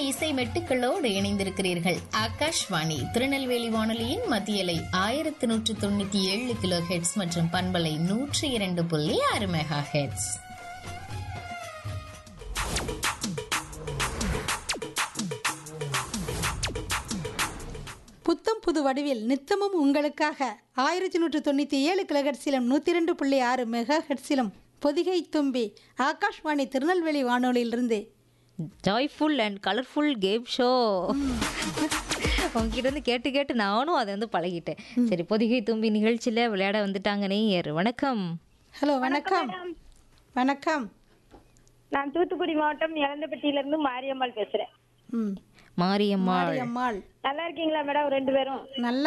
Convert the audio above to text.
இசை மெட்டுக்களோடு இணைந்திருக்கிறீர்கள் ஆகாஷ்வாணி திருநெல்வேலி வானொலியின் மத்தியலை ஆயிரத்தி நூற்று தொண்ணூத்தி ஏழு கிலோ ஹெட்ஸ் மற்றும் பண்பலை நூற்றி இரண்டு புள்ளி ஆறு மெகா ஹெட்ஸ் புத்தம் புது வடிவில் நித்தமும் உங்களுக்காக ஆயிரத்தி நூற்று தொண்ணூற்றி ஏழு கிலோஹெட்ஸிலும் நூற்றி ரெண்டு புள்ளி ஆறு மெகா ஹெட்ஸிலும் பொதிகை தும்பி ஆகாஷ்வாணி திருநெல்வேலி வானொலியிலிருந்து joyful and colourful game show உங்ககிட்ட இருந்து கேட்டு கேட்டு நானும் அதை வந்து பழகிட்டேன் சரி பொதிகை தும்பி நிகழ்ச்சியில் விளையாட வந்துட்டாங்க நேயர் வணக்கம் ஹலோ வணக்கம் வணக்கம் நான் தூத்துக்குடி மாவட்டம் இளந்தப்பட்டியில இருந்து மாரியம்மாள் பேசுறேன் ம் மாரியம்மாள் அம்மாள் நல்லா இருக்கீங்களா மேடம் ரெண்டு பேரும் நல்லா